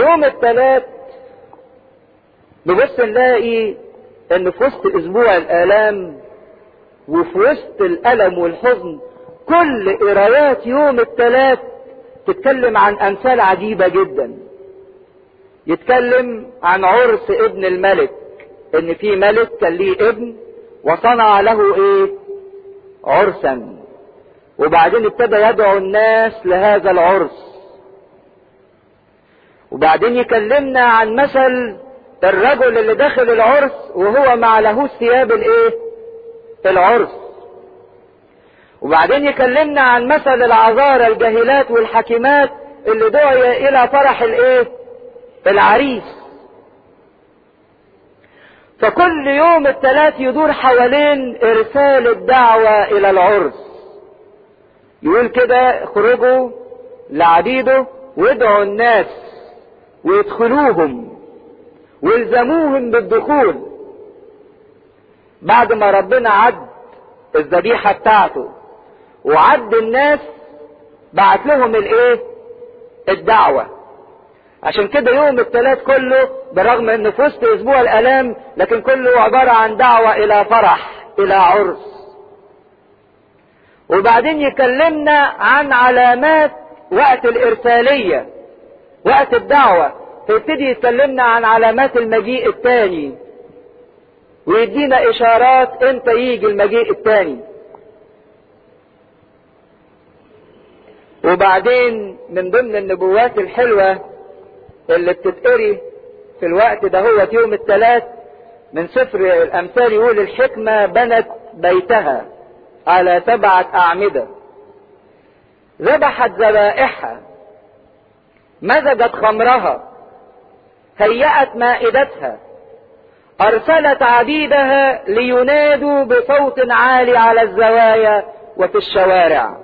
يوم الثلاث نبص نلاقي ان في وسط اسبوع الالام وفي وسط الالم والحزن كل قرايات يوم الثلاث تتكلم عن امثال عجيبة جدا يتكلم عن عرس ابن الملك ان في ملك كان ليه ابن وصنع له ايه عرسا وبعدين ابتدى يدعو الناس لهذا العرس وبعدين يكلمنا عن مثل الرجل اللي داخل العرس وهو مع له ثياب الايه العرس وبعدين يكلمنا عن مثل العذارى الجاهلات والحكيمات اللي دعي الى فرح الايه العريس فكل يوم الثلاث يدور حوالين ارسال الدعوة الى العرس يقول كده اخرجوا لعبيده وادعوا الناس ويدخلوهم والزموهم بالدخول بعد ما ربنا عد الذبيحة بتاعته وعد الناس بعت لهم الايه الدعوة عشان كده يوم الثلاث كله برغم ان في وسط اسبوع الالام لكن كله عبارة عن دعوة الى فرح الى عرس وبعدين يكلمنا عن علامات وقت الارسالية وقت الدعوة فيبتدي يكلمنا عن علامات المجيء الثاني ويدينا اشارات امتى يجي المجيء الثاني وبعدين من ضمن النبوات الحلوة اللي بتتقري في الوقت ده هو يوم الثلاث من سفر الامثال يقول الحكمة بنت بيتها على سبعة اعمدة ذبحت ذبائحها مزجت خمرها هيأت مائدتها ارسلت عبيدها لينادوا بصوت عالي على الزوايا وفي الشوارع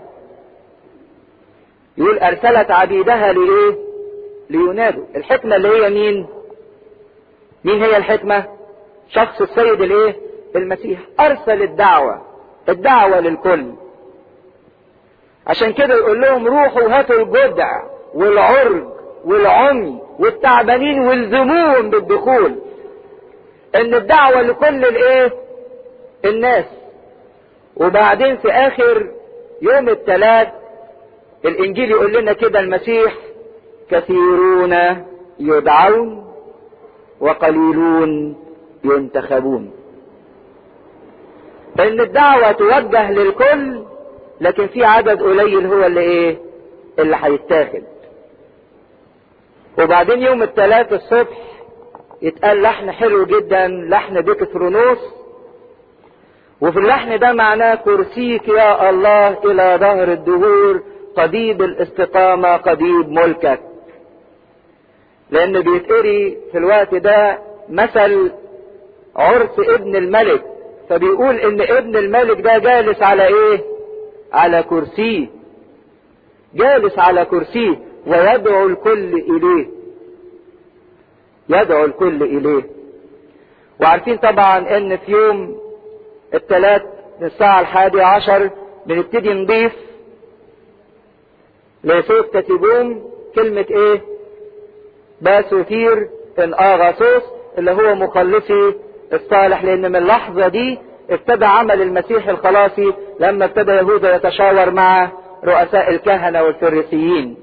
يقول ارسلت عبيدها لايه لينادوا الحكمة اللي هي مين مين هي الحكمة شخص السيد الايه المسيح ارسل الدعوة الدعوة للكل عشان كده يقول لهم روحوا هاتوا الجدع والعرج والعمي والتعبانين والزموهم بالدخول ان الدعوة لكل الايه الناس وبعدين في اخر يوم الثلاث الانجيل يقول لنا كده المسيح كثيرون يدعون وقليلون ينتخبون ان الدعوة توجه للكل لكن في عدد قليل هو اللي ايه اللي هيتاخد وبعدين يوم الثلاث الصبح يتقال لحن حلو جدا لحن بيكثرونوس وفي اللحن ده معناه كرسيك يا الله الى ظهر الدهور قضيب الاستقامة قضيب ملكك لان بيتقري في الوقت ده مثل عرس ابن الملك فبيقول ان ابن الملك ده جالس على ايه على كرسيه جالس على كرسيه ويدعو الكل اليه يدعو الكل اليه وعارفين طبعا ان في يوم الثلاث الساعة الحادية عشر بنبتدي نضيف لصوت كتبوم كلمة ايه باسوثير ان اغاثوس اللي هو مخلصي الصالح لان من اللحظة دي ابتدى عمل المسيح الخلاصي لما ابتدى يهوذا يتشاور مع رؤساء الكهنة والفريسيين